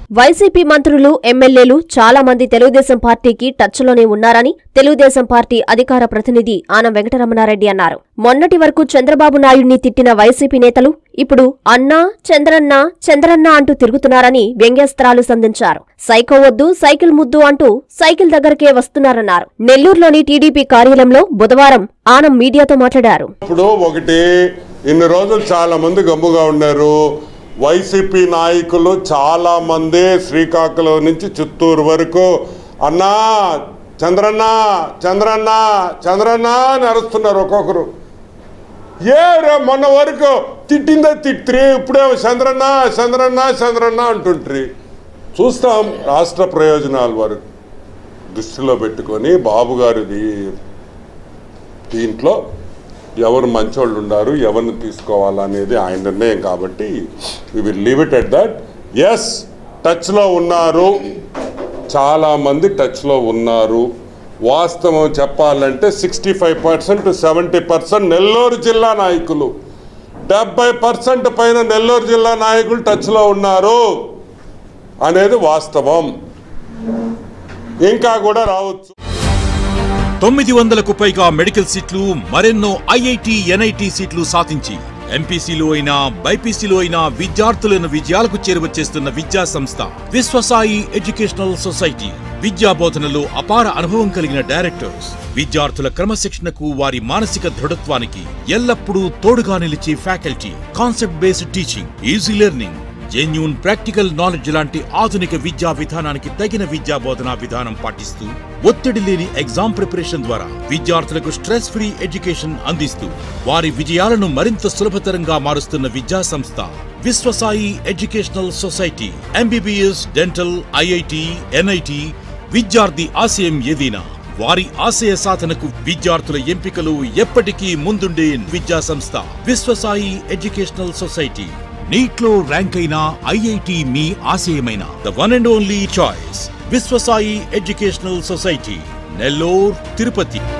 YCP మంత్రులు ఎమ్మెల్యేలు చాలా మంది తెలుగుదేశం పార్టీకి టచ్లోనే ఉన్నారని తెలుగుదేశం పార్టీ అధికార ప్రతినిధి ఆనం వెంకటరమణారెడ్డి అన్నారు మొన్నటి వరకు చంద్రబాబు నాయుడిని తిట్టిన వైసీపీ నేతలు ఇప్పుడు అన్నా చంద్రన్న చంద్రన్న అంటూ తిరుగుతున్నారని వ్యంగ్యాస్త్రాలు సంధించారు సైకో వద్దు సైకిల్ ముద్దు అంటూ సైకిల్ దగ్గరకే వస్తున్నారన్నారు నెల్లూరులోని టీడీపీ కార్యాలయంలో బుధవారం ఆనం మీడియాతో మాట్లాడారు ఇప్పుడు ఒకటి ఇన్ని రోజులు చాలా మంది గమ్ముగా ఉన్నారు వైసీపీ నాయకులు చాలా మంది శ్రీకాకుళం నుంచి చిత్తూరు వరకు అన్నా చంద్రన్న చంద్రన్న చంద్రన్న అని అరుస్తున్నారు ఒక్కొక్కరు ఏ రే మొన్న వరకు తిట్టిందే తిట్టి ఇప్పుడేమో చంద్రన్న చంద్రన్న చంద్రన్న అంటుంట్రి చూస్తాం రాష్ట్ర ప్రయోజనాల వరకు దృష్టిలో పెట్టుకొని బాబు గారిది దీంట్లో ఎవరు మంచోళ్ళు ఉన్నారు ఎవరిని తీసుకోవాలనేది ఆయన నిర్ణయం కాబట్టి we will leave it at that ఎస్ టచ్లో ఉన్నారు చాలామంది టచ్లో ఉన్నారు వాస్తవం చెప్పాలంటే sixty five percent seventy percent Nellore జిల్లా నాయకులు డెబ్బై పర్సెంట్ పైన నెల్లూరు జిల్లా నాయకులు టచ్లో ఉన్నారు అనేది వాస్తవం ఇంకా కూడా రావచ్చు తొమ్మిది వందలకు పైగా మెడికల్ సీట్లు మరెన్నో ఐఐటి ఎన్ఐటి సీట్లు సాధించి ఎంపీసీలో అయినా బైపీసీలో అయినా విద్యార్థులను విజయాలకు చేరువచేస్తున్న విద్యా సంస్థ విశ్వసాయి ఎడ్యుకేషనల్ సొసైటీ విద్యా బోధనలో అపార అనుభవం కలిగిన డైరెక్టర్స్ విద్యార్థుల క్రమశిక్షణకు వారి మానసిక దృఢత్వానికి ఎల్లప్పుడూ తోడుగా నిలిచే faculty concept based teaching easy learning genuine practical knowledge లాంటి ఆధునిక విద్యా విధానానికి తగిన విద్యా బోధనా విధానం పాటిస్తూ ఒత్తిడి లేని ఎగ్జామ్ ప్రిపరేషన్ ద్వారా విద్యార్థులకు స్ట్రెస్ ఫ్రీ ఎడ్యుకేషన్ అందిస్తూ వారి విజయాలను మరింత సులభతరంగా మారుస్తున్న విద్యా సంస్థ Vishwasai educational society MBBS dental IIT NIT విద్యార్థి ఆశయం ఏదైనా వారి ఆశయ సాధనకు విద్యార్థుల ఎంపికలు ఎప్పటికీ ముందుండే విద్యా సంస్థ విశ్వసాయి ఎడ్యుకేషనల్ సొసైటీ నీట్ లో ర్యాంక్ అయిన ఐఐటి మీ ఆశయమైన the one and only choice Vishwasai educational society Nellore Tirupati